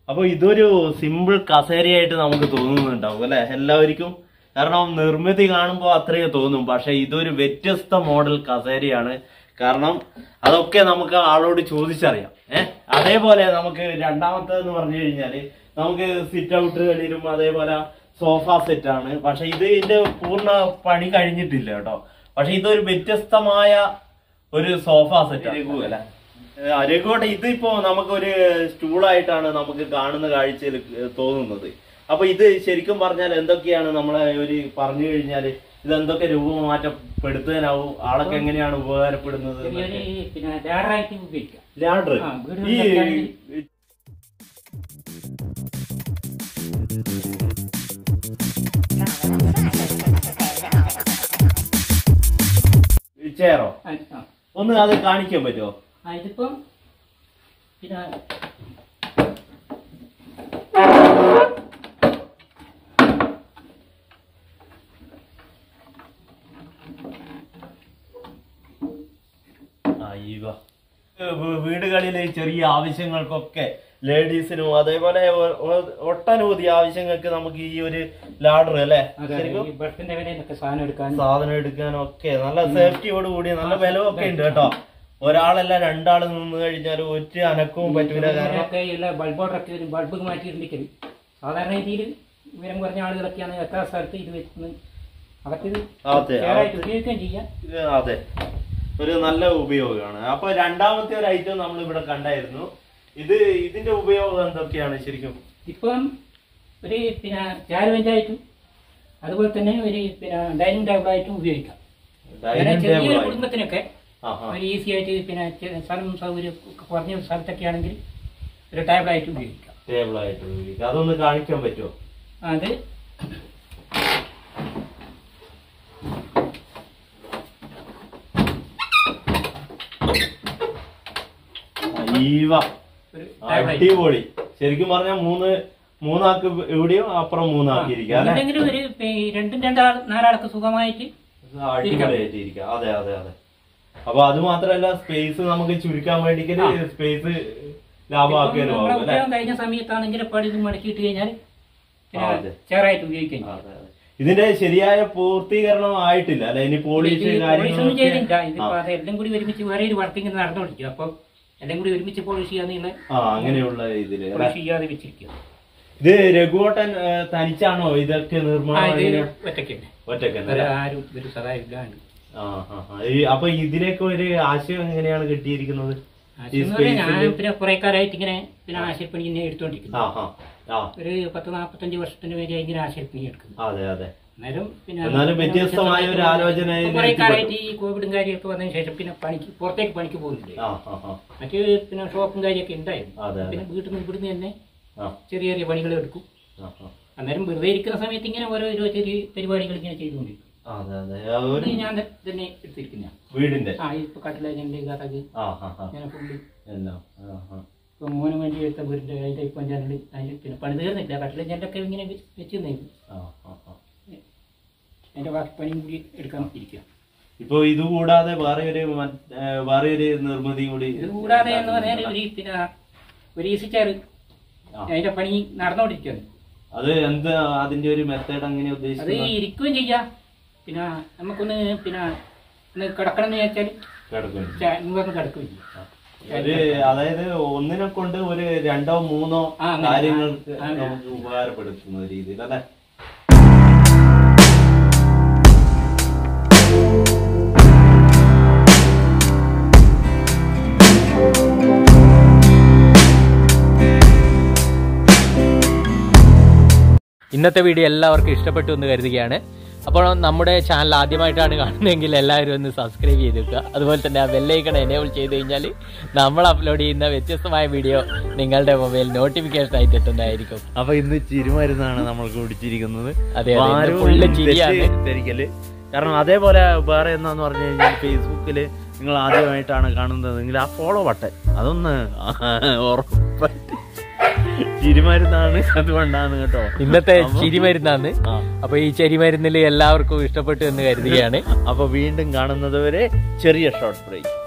അപ്പൊ ഇതൊരു സിമ്പിൾ കസേരയായിട്ട് നമുക്ക് തോന്നുന്നുണ്ടാവും അല്ലെ എല്ലാവർക്കും കാരണം നിർമ്മിതി കാണുമ്പോൾ അത്രയേ തോന്നും പക്ഷെ ഇതൊരു വ്യത്യസ്ത മോഡൽ കസേരയാണ് കാരണം അതൊക്കെ നമുക്ക് ആളോട് ചോദിച്ചറിയാം ഏഹ് അതേപോലെ നമുക്ക് രണ്ടാമത്തേന്ന് പറഞ്ഞു കഴിഞ്ഞാല് നമുക്ക് സിറ്റ് ഔട്ടുകളിലും അതേപോലെ സോഫ സെറ്റ് ആണ് പക്ഷെ ഇത് ഇതിന്റെ പൂർണ്ണ പണി കഴിഞ്ഞിട്ടില്ല കേട്ടോ പക്ഷെ ഇതൊരു വ്യത്യസ്തമായ ഒരു സോഫ സെറ്റ് രഘു അല്ലെ രഘുവട്ടെ ഇതിപ്പോ നമുക്കൊരു സ്റ്റൂളായിട്ടാണ് നമുക്ക് കാണുന്ന കാഴ്ചയിൽ തോന്നുന്നത് അപ്പൊ ഇത് ശരിക്കും പറഞ്ഞാൽ എന്തൊക്കെയാണ് നമ്മളെ ഒരു പറഞ്ഞു കഴിഞ്ഞാല് ഇത് എന്തൊക്കെ രൂപമാറ്റപ്പെടുത്താനാവും ആളൊക്കെ എങ്ങനെയാണ് ഉപകാരപ്പെടുന്നത് ചെറിയൊരു പിന്നെ ലാഡറായിട്ട് ഉപയോഗിക്കാം ലാഡർ ആ, വീട് ഈ വെക്കാണെങ്കിൽ- ചെയറോ ആ, ആ. ഒന്ന് അത് കാണിക്കാൻ പറ്റുമോ ആ, ഇതിപ്പം പിന്നെ ആ, ഈ വാ. വീ- വീടുകളിലെ ചെറിയ ആവശ്യങ്ങൾക്കൊക്കെ ലേഡീസിനും അതേപോലെ ഒ- ഒ- ഒട്ടനവധി ആവശ്യങ്ങൾക്ക് നമുക്ക് ഈ ഒരു ലാഡർ അല്ലെ അതെ ശരിക്കും ഈ ബർത്തിന്റെ വിലയിലൊക്കെ സാധനം എടുക്കാൻ സാധനം എടുക്കാനൊക്കെ നല്ല സേഫ്റ്റിയോട് കൂടി നല്ല ബലമൊക്കെ ഉണ്ട് കേട്ടോ ഒരാളല്ല രണ്ടാള് നിന്ന് കഴിഞ്ഞാൽ ഒരു അനക്കവും പറ്റൂല കാരണം ഒക്കെ ഉള്ള ബൾബോർഡറൊക്കെ വരും ബൾബ് മാറ്റിയിരുന്നിരിക്കല് സാധാരണ രീതിയിൽ വിവരം കുറഞ്ഞ ആളുകളൊക്കെയാണ് എത്ര സ്ഥലത്ത് ഇത് വെക്കുന്നത് അവർക്ക് ഇത് അതെ ഷെയറായിട്ട് ഉപയോഗിക്കുകയും ചെയ്യാം ഇത് അതെ ഒരു നല്ല ഉപയോഗമാണ് അപ്പൊ രണ്ടാമത്തെ ഒരു ഐറ്റം നമ്മൾ ഇവിടെ കണ്ടായിരുന്നു ഇത് ഇതിന്റെ ഉപയോഗം എന്തൊക്കെയാണ് ശരിക്കും ഇപ്പം ഒരു പിന്നെ ചാര ബെഞ്ചായിട്ടും അതുപോലെ തന്നെ ഒരു പിന്നെ ഡൈനിങ് ടേബിളായിട്ടും ഉപയോഗിക്കാം അങ്ങനെ ഡൈനിങ് ചെറിയ ടേബിൾ കുടുംബത്തിനൊക്കെ ആഹാ ഒരു ഈസി ആയിട്ട് പിന്നെ ചെ- സ്ഥലം സൗകര്യം ഒക്കെ കുറഞ്ഞ സ്ഥലത്തൊക്കെ ആണെങ്കിൽ ഒരു ടേബിളായിട്ട് ഉപയോഗിക്കാം ടേബിൾ ആയിട്ട് ഉപയോഗിക്കാം അതൊന്ന് കാണിക്കാൻ പറ്റുമോ അത് ഈവ ഒരു ടേബിളായിട്ട് അടിപൊളി ശരിക്കും പറഞ്ഞാൽ മൂന്ന് മൂന്നാക്ക് ഇവിടെയും അപ്പുറം മൂന്നാക്കിയിരിക്കാം അല്ലെ എന്തെങ്കിലും ഒരു പേ- രണ്ടും രണ്ടാൾ നാലാൾക്ക് സുഖമായിട്ട് അടിപൊളിയായിട്ടിരിക്കാം അതെ അതെ അതെ അപ്പൊ അത് മാത്രല്ല സ്പേസ് നമുക്ക് ചുരുക്കാൻ വേണ്ടിട്ട് സ്പേസ് ലാഭമാക്കാനും നമ്മുടെ ആവും അല്ലെ ഉപയോഗം കഴിഞ്ഞ സമയത്താണെങ്കിൽ എപ്പോഴും ഇത് മടക്കിയിട്ട് കഴിഞ്ഞാൽ ആ, അതെ. ചെയറായിട്ട് ഉപയോഗിക്കുകയും ചെയ്യാം അതെ, അതെ. ഇതിന്റെ ശരിയായ പൂർത്തീകരണം ആയിട്ടില്ല അല്ലെ ഇനി പോളിഷ് പോളിഷൊന്നും കാര്യങ്ങളൊക്കെ ചെയ്തില്ല ഇതിപ്പോ അത് എല്ലാം കൂടി ഒരുമിച്ച് വേറെ ഒരു വർക്കിംഗ് നടന്നുകൊണ്ടിരിക്കും അപ്പൊ എല്ലാം കൂടി ഒരുമിച്ച് പോളിഷ് ചെയ്യാന്നുള്ള ആ അങ്ങനെയുള്ള ഇതില് അല്ലെ പോളിഷ് ചെയ്യാതെ വെച്ചിരിക്കുക ഇത് രഘുവട്ടൻ ഏ, തനിച്ചാണോ ഇതൊക്കെ ആ നിർമ്മാണം ഇത് എങ്ങനെ? ഒറ്റയ്ക്കന്നെ ഒറ്റയ്ക്കന്നെ വേറെ അല്ലേ? ആരും ഒരു സഹായം ഇല്ലാണ്ട് ആ, ആ, ആ. ഈ അപ്പൊ ഇതിനൊക്കെ ഒരു ആശയം എങ്ങനെയാണ് കിട്ടിയിരിക്കുന്നത് ഈ ആശയം എന്ന് പറഞ്ഞാൽ സ്പേസില് ഞാൻ പിന്നെ കുറെ കാലമായിട്ട് ഇങ്ങനെ പിന്നെ ആശയപ്പണി ഇങ്ങനെ എടുത്തോണ്ടിരിക്കുന്നു ആ ആ ആ ഒരു പത്ത് നാൽപ്പത്തഞ്ച് വർഷത്തിന് വരെ ഇങ്ങനെ ആശയപ്പണി എടുക്കുന്നു അതെ അതെ അന്നേരം പിന്നെ എന്നാലും വ്യത്യസ്തമായ ഒരു ആലോചന ഇതിൽ കുറെ എത്തിപ്പെട്ടു. കാലമായിട്ട് ഈ കോവിഡും കാര്യമൊക്കെ വന്നതിന് ശേഷം പിന്നെ പണിക്ക് പുറത്തേക്ക് പണിക്ക് പോകുന്നില്ലേ ആ ആ ആ മറ്റ് പിന്നെ ഷോപ്പും കാര്യമൊക്കെ ഉണ്ടായിരുന്നു അതെ അതെ പിന്നെ വീട്ടിൽ നിന്ന് ഇവിടുന്ന് തന്നെ ആ ചെറിയ ചെറിയ പണികൾ എടുക്കും ആ, ആ. അന്നേരം വെറുതെ ഇരിക്കുന്ന സമയത്ത് ഇങ്ങനെ ഓരോ ഓരോ ചെറിയ പരിപാടികൾ ഇങ്ങനെ ചെയ്തുകൊണ്ടിരിക്കും അതെ അതെ ആ, ഒരു ഇത് ഞാൻ തന്നെ എടുത്തിരിക്കുന്ന വീടിന്റെ ആ ഇപ്പൊ കട്ടില ഞണ്ട് കഥക് ആ ആ ആ ഇങ്ങനെ ഫുള്ള് എല്ലാം ആ ആ ഇപ്പൊ മോന് വേണ്ടി എടുത്ത വീടിന്റെ അതിന്റെ ഇപ്പം ഞണ്ട് അതിന്റെ പിന്നെ പണി തീർന്നില്ല കട്ടില ഞണ്ടൊക്കെ ഇങ്ങനെ വെച്ച് നിന്നു ആ ആ ആ അതിന്റെ ബാക്കി പണിയും കൂടി എടുക്കാൻ ഇരിക്കുക ഇപ്പൊ ഇത് കൂടാതെ വേറെ ഒരു മറ്റ്- ഏ, വേറെ ഒരു നിർമ്മിതി കൂടി ഇത് കൂടാതെ എന്ന് പറഞ്ഞാൽ ഒരു പിന്നെ ഒരു ഈസി ചെയർ ആ. അതിന്റെ പണി നടന്നുകൊണ്ടിരിക്കുകയാണ് അത് എന്താ അതിന്റെ ഒരു മെത്തേഡ് അങ്ങനെ അത് ഉദ്ദേശിക്കുന്നത് ഇരിക്കുകയും ചെയ്യാം പിന്നെ നമുക്കൊന്ന് പിന്നെ ഒന്ന് കിടക്കണം എന്ന് വിചാരിച്ചാൽ കിടക്കുന്നു ഇങ്ങോട്ട് കിടക്കുകയും ചെയ്യും ഒരു അതായത് ഒന്നിനെ കൊണ്ട് ഒരു രണ്ടോ മൂന്നോ ആ, അങ്ങനെ. കാര്യങ്ങൾക്ക് ആ, അങ്ങനെ. നമുക്ക് ഉപകാരപ്പെടുത്തുന്ന രീതിയിൽ അല്ലെ ഇന്നത്തെ വീഡിയോ എല്ലാവർക്കും ഇഷ്ടപ്പെട്ടു എന്ന് കരുതുകയാണ് അപ്പോൾ നമ്മുടെ ചാനൽ ആദ്യമായിട്ടാണ് കാണുന്നതെങ്കിൽ എല്ലാവരും ഒന്ന് സബ്സ്ക്രൈബ് ചെയ്ത് വെക്കുക അതുപോലെ തന്നെ ആ ബെല്ലൈക്കൺ എനേബിൾ ചെയ്ത് കഴിഞ്ഞാൽ നമ്മൾ അപ്ലോഡ് ചെയ്യുന്ന വ്യത്യസ്തമായ വീഡിയോ നിങ്ങളുടെ മൊബൈൽ നോട്ടിഫിക്കേഷൻ ആയിട്ട് എത്തുന്നതായിരിക്കും അപ്പൊ ഇന്ന് ചിരുമരുന്നാണ് നമ്മൾ കുടിച്ചിരിക്കുന്നത് അതെ, അപ്പൊ ഇന്ന് ആരും full ചിരിയാണ്. തെറ്റിദ്ധരിക്കല്. കാരണം അതേപോലെ വേറെ എന്താന്ന് പറഞ്ഞു കഴിഞ്ഞാൽ ഫേസ്ബുക്കില് നിങ്ങൾ ആദ്യമായിട്ടാണ് കാണുന്നതെങ്കിൽ ആ ഫോളോ ബട്ടൺ അതൊന്ന് ഉറപ്പായിട്ട് ചിരുമരുന്നാണ് അതുകൊണ്ടാണ് കേട്ടോ ഇന്നത്തെ അപ്പൊ- ചിരി മരുന്നാണ് ആ. അപ്പൊ ഈ ചിരി മരുന്നിൽ എല്ലാവർക്കും ഇഷ്ടപ്പെട്ടു എന്ന് കരുതുകയാണ് അപ്പൊ വീണ്ടും കാണുന്നത് വരെ ചെറിയ ഷോർട്ട് ബ്രേക്ക്